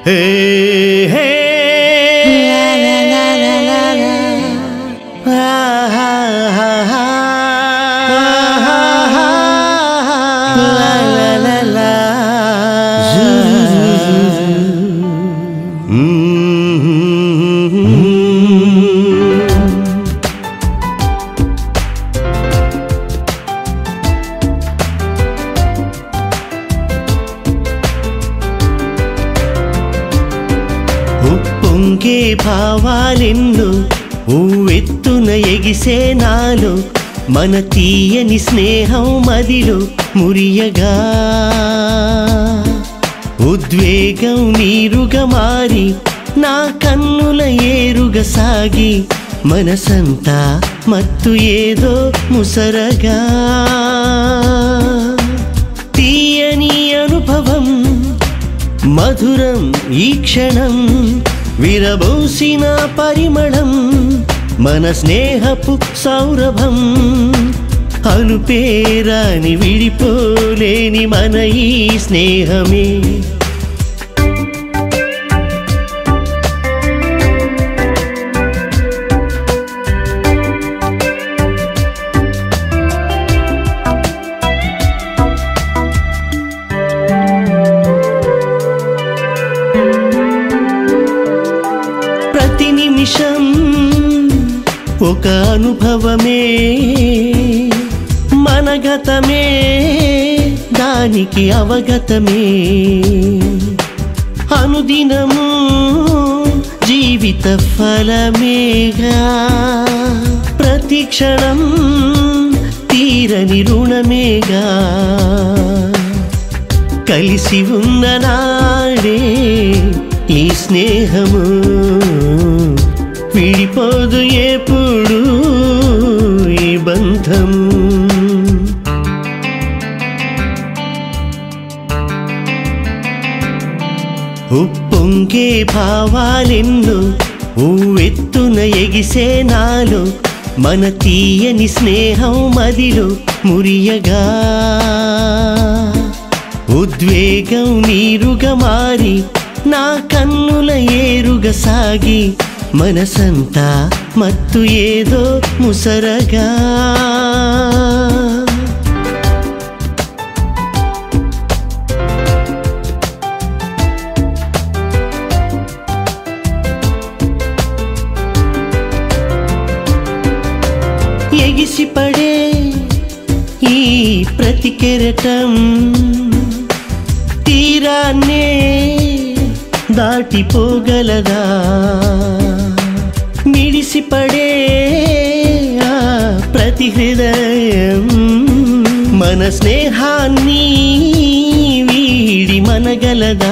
హే హే ఉప్పొంగే భావాలెన్ను ఊవెత్తున ఎగిసే నాలో మన తీయని స్నేహం మదిలో మురియగా ఉద్వేగం నీరుగా మారి నా కన్నుల ఏరుగా సాగి మనసంతా మత్తు ఏదో ముసరగా తీయని అనుభవం మధురం ఈ క్షణం విరబోసిన పరిమళం మన స్నేహపు సౌరభం అనుపేరాని విడిపోలేని మన ఈ స్నేహమే ప్రతి నిమిషం ఒక అనుభవమే మన గతమే దానికి అవగతమే అనుదినము జీవిత ఫలమేగా ప్రతి క్షణం తీరని రుణమేగా కలిసి ఉన్న నాడే ఈ స్నేహము విడిపోదు ఎప్పుడు ఈ బంధం ఉప్పొంగే భావాలెన్ను ఊవెత్తున ఎగిసే నాలో మన తీయని స్నేహం మదిలో మురియగా ఉద్వేగం నీరుగా మారి నా కన్నుల ఏరుగా సాగి మనసంతా మత్తు ఏదో ముసరగా ఎగిసిపడే ఈ ప్రతి కెరటం తీరాన్నే దాటిపోగలదా మిడిసిపడే ఆ ప్రతి హృదయం మన స్నేహాన్ని వీడి మనగలదా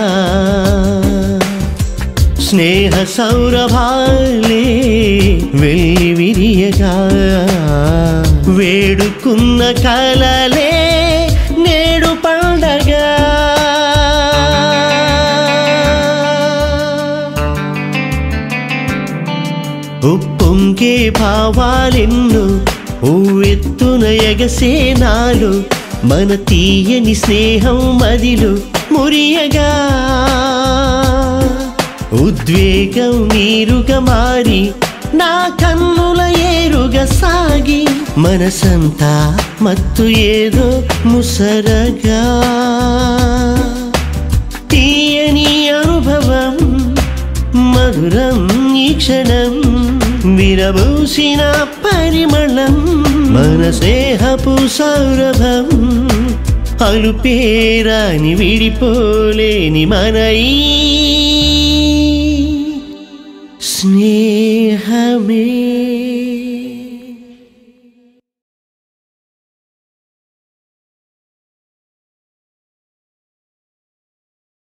స్నేహ సౌరభాలే వెళ్ళి విరియగా వేడుకున్న కలలే నేడు పండగా ఉప్పొంగే భావాలెన్ను ఊవెత్తున ఎగసే నాలు మన తీయని స్నేహం మదిలో మురియగా ఉద్వేగం నీరుగా మారి నా కన్నుల ఏరుగా సాగి మనసంతా మత్తు ఏదో ముసరగా తీయని అనుభవం మధురం ఈ క్షణం విరబూసిన పరిమళం మన స్నేహపు సౌరభం అలుపేరాని విడిపోలేని మన ఈ స్నేహమే